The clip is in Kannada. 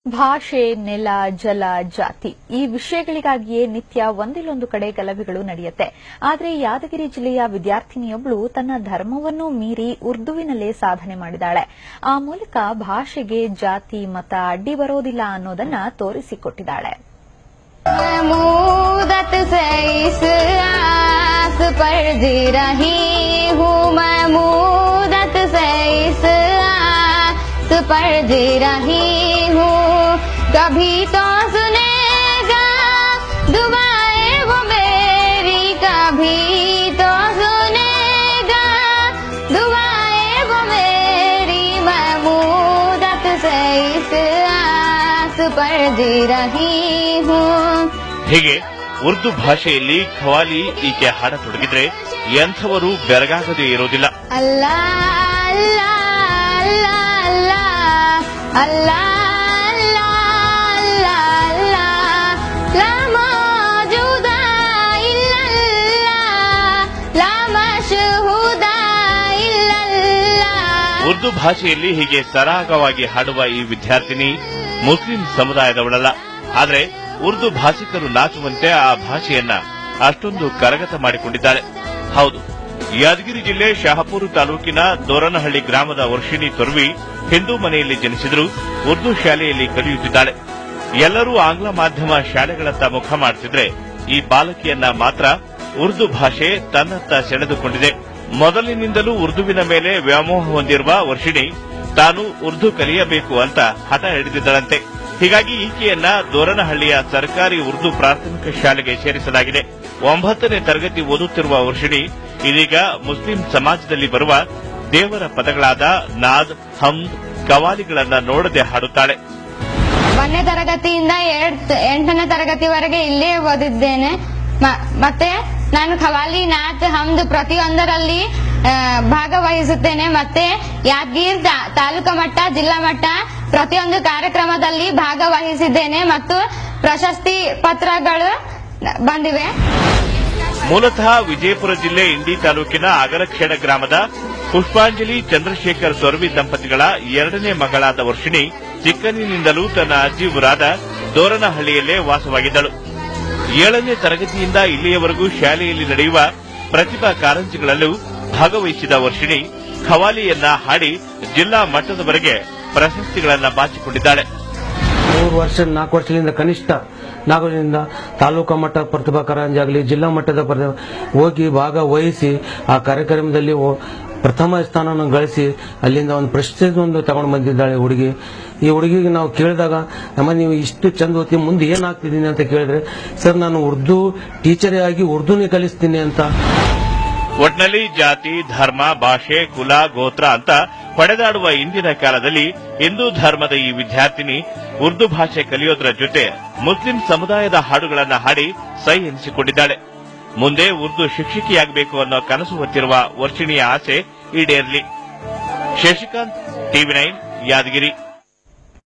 ಭಾಷೆ ನೆಲ ಜಲ ಜಾತಿ ಈ ವಿಷಯಗಳಿಗಾಗಿಯೇ ನಿತ್ಯ ಒಂದಿಲ್ಲೊಂದು ಕಡೆ ಗಲಭೆಗಳು ನಡೆಯುತ್ತೆ ಆದರೆ ಯಾದಗಿರಿ ಜಿಲ್ಲೆಯ ವಿದ್ಯಾರ್ಥಿನಿಯೊಬ್ಬಳು ತನ್ನ ಧರ್ಮವನ್ನು ಮೀರಿ ಉರ್ದುವಿನಲ್ಲೇ ಸಾಧನೆ ಮಾಡಿದಾಳೆ ಆ ಮೂಲಕ ಭಾಷೆಗೆ ಜಾತಿ ಮತ ಅಡ್ಡಿ ಬರೋದಿಲ್ಲ ಅನ್ನೋದನ್ನ ತೋರಿಸಿಕೊಟ್ಟಿದ್ದಾಳೆ महमूदत से इस आस पर जी रही हूँ महमूदत से इस आस पर जी रही हूँ कभी तो सुनेगा दुआएं वो मेरी कभी तो सुनेगा दुआएं वो मेरी महमूदत से इस आस पर जी रही हूँ ಹೀಗೆ ಉರ್ದು ಭಾಷೆಯಲ್ಲಿ ಖವಾಲಿ ಈಕೆ ಹಾಡತೊಡಗಿದ್ರೆ ಎಂಥವರು ಬೆರಗಾಗದೇ ಇರೋದಿಲ್ಲ अल्लाह अल्लाह अल्लाह अल्लाह अल्लाह अल्लाह अल्लाह ला मौजूदा इल्लल्लाह ला मशहूदा इल्लल्लाह ಉರ್ದು ಭಾಷೆಯಲ್ಲಿ ಹೀಗೆ ಸರಾಗವಾಗಿ ಹಾಡುವ ಈ ವಿದ್ಯಾರ್ಥಿನಿ ಮುಸ್ಲಿಂ ಸಮುದಾಯದವಳಲ್ಲ ಆದರೆ ಉರ್ದು ಭಾಷಿಕರು ನಾಚುವಂತೆ ಆ ಭಾಷೆಯನ್ನ ಅಷ್ಟೊಂದು ಕರಗತ ಮಾಡಿಕೊಂಡಿದ್ದಾಳೆ ಹೌದು ಯಾದಗಿರಿ ಜಿಲ್ಲೆ ಶಹಾಪುರ ತಾಲೂಕಿನ ದೋರನಹಳ್ಳಿ ಗ್ರಾಮದ ವರ್ಷಿಣಿ ತೊರ್ವಿ ಹಿಂದೂ ಮನೆಯಲ್ಲಿ ಜನಿಸಿದ್ರು ಉರ್ದು ಶಾಲೆಯಲ್ಲಿ ಕಲಿಯುತ್ತಿದ್ದಾಳೆ ಎಲ್ಲರೂ ಆಂಗ್ಲ ಮಾಧ್ಯಮ ಶಾಲೆಗಳತ್ತ ಮುಖ ಮಾಡುತ್ತಿದ್ರೆ ಈ ಬಾಲಕಿಯನ್ನ ಮಾತ್ರ ಉರ್ದು ಭಾಷೆ ತನ್ನತ್ತ ಸೆಳೆದುಕೊಂಡಿದೆ ಮೊದಲಿನಿಂದಲೂ ಉರ್ದುವಿನ ಮೇಲೆ ವ್ಯಾಮೋಹ ಹೊಂದಿರುವ ವರ್ಷಿಣಿ ತಾನು ಉರ್ದು ಕಲಿಯಬೇಕು ಅಂತ ಹಠ ಹಿಡಿದಿದ್ದಳಂತೆ ಹೀಗಾಗಿ ಈಕೆಯನ್ನ ದೋರನಹಳ್ಳಿಯ ಸರ್ಕಾರಿ ಉರ್ದು ಪ್ರಾಥಮಿಕ ಶಾಲೆಗೆ ಸೇರಿಸಲಾಗಿದೆ ಒಂಬತ್ತನೇ ತರಗತಿ ಓದುತ್ತಿರುವ ವರ್ಷಿಣಿ ಇದೀಗ ಮುಸ್ಲಿಂ ಸಮಾಜದಲ್ಲಿ ಬರುವ ದೇವರ ಪದಗಳಾದ ನಾದ್ ಹಮ್ದ್ ಕವಾಲಿಗಳನ್ನ ನೋಡದೆ ಹಾಡುತ್ತಾಳೆ ಒಂದನೇ ತರಗತಿಯಿಂದ ಎರಡ್ ಎಂಟನೇ ತರಗತಿವರೆಗೆ ಇಲ್ಲೇ ಓದಿದ್ದೇನೆ ಮ- ಮತ್ತೆ ನಾನು ಖವಾಲಿ ನಾಚ್ ಹಮ್ದು ಪ್ರತಿಯೊಂದರಲ್ಲಿ ಆ, ಭಾಗವಹಿಸುತ್ತೇನೆ ಮತ್ತೆ ಯಾದಗಿರ್ ತಾ- ತಾಲೂಕು ಮಟ್ಟ ಜಿಲ್ಲಾ ಮಟ್ಟ ಪ್ರತಿಯೊಂದು ಕಾರ್ಯಕ್ರಮದಲ್ಲಿ ಭಾಗವಹಿಸಿದ್ದೇನೆ ಮತ್ತು ಪ್ರಶಸ್ತಿ ಪತ್ರಗಳು ಬಂದಿವೆ ಮೂಲತಃ ವಿಜಯಪುರ ಜಿಲ್ಲೆ ಇಂಡಿ ತಾಲೂಕಿನ ಅಗರಕ್ಷೇಡ ಗ್ರಾಮದ ಪುಷ್ಪಾಂಜಲಿ ಚಂದ್ರಶೇಖರ್ ಸೊರವಿ ದಂಪತಿಗಳ ಎರಡನೇ ಮಗಳಾದ ವರ್ಷಿಣಿ ಚಿಕ್ಕಂದಿನಿಂದಲೂ ತನ್ನ ಅಜ್ಜಿ ಊರಾದ ದೋರನಹಳ್ಳಿಯಲ್ಲೇ ವಾಸವಾಗಿದ್ದಳು ಏಳನೇ ತರಗತಿಯಿಂದ ಇಲ್ಲಿಯವರೆಗೂ ಶಾಲೆಯಲ್ಲಿ ನಡೆಯುವ ಪ್ರತಿಭಾ ಕಾರಂಜಿಗಳಲ್ಲೂ ಭಾಗವಹಿಸಿದ ವರ್ಷಿಣಿ ಖವಾಲಿಯನ್ನ ಹಾಡಿ ಜಿಲ್ಲಾ ಮಟ್ಟದವರೆಗೆ ಪ್ರಶಸ್ತಿಗಳನ್ನ ಬಾಚಿಕೊಂಡಿದ್ದಾಳೆ ಮೂರು ವರ್ಷ ನಾಲ್ಕು ವರ್ಷದಿಂದ ಕನಿಷ್ಠ ನಾಲ್ಕು ವರ್ಷದಿಂದ ತಾಲೂಕಾ ಮಟ್ಟ ಪ್ರತಿಭಾ ಕಾರಂಜಿ ಆಗಲಿ ಜಿಲ್ಲಾ ಮಟ್ಟದ ಪ್ರತಿಭಾ ಹೋಗಿ ಭಾಗವಹಿಸಿ ಆ ಕಾರ್ಯಕ್ರಮದಲ್ಲಿ ಓ- ಪ್ರಥಮ ಸ್ಥಾನವನ್ನು ಗಳಿಸಿ ಅಲ್ಲಿಂದ ಒಂದು ಪ್ರಶಸ್ತಿ ಒಂದು ತಗೊಂಡು ಬಂದಿದ್ದಾಳೆ ಹುಡುಗಿ ಈ ಹುಡುಗಿಗೆ ನಾವು ಕೇಳಿದಾಗ ನಮ್ಮ ನೀವು ಇಷ್ಟು ಚಂದ ಓದ್ತಿ ಮುಂದೆ ಏನಾಗ್ತಿದ್ದೀನಿ ಅಂತ ಕೇಳಿದ್ರೆ ಸರ್ ನಾನು ಉರ್ದು ಟೀಚರೇ ಆಗಿ ಉರ್ದುನೇ ಕಲಿಸ್ತೀನಿ ಅಂತ ಒಟ್ನಲ್ಲಿ ಜಾತಿ ಧರ್ಮ ಭಾಷೆ ಕುಲ ಗೋತ್ರ ಅಂತ ಹೊಡೆದಾಡುವ ಇಂದಿನ ಕಾಲದಲ್ಲಿ ಹಿಂದೂ ಧರ್ಮದ ಈ ವಿದ್ಯಾರ್ಥಿನಿ ಉರ್ದು ಭಾಷೆ ಕಲಿಯೋದ್ರ ಜೊತೆ ಮುಸ್ಲಿಂ ಸಮುದಾಯದ ಹಾಡುಗಳನ್ನ ಹಾಡಿ ಸೈ ಎನಿಸಿಕೊಂಡಿದ್ದಾಳೆ ಮುಂದೆ ಉರ್ದು ಶಿಕ್ಷಕಿಯಾಗಬೇಕು ಅನ್ನೋ ಕನಸು ಹೊತ್ತಿರುವ ವರ್ಷಿಣಿಯ ಆಸೆ ಈಡೇರಲಿ ಶಶಿಕಾಂತ್ ಟಿವಿ ನೈನ್ ಯಾದಗಿರಿ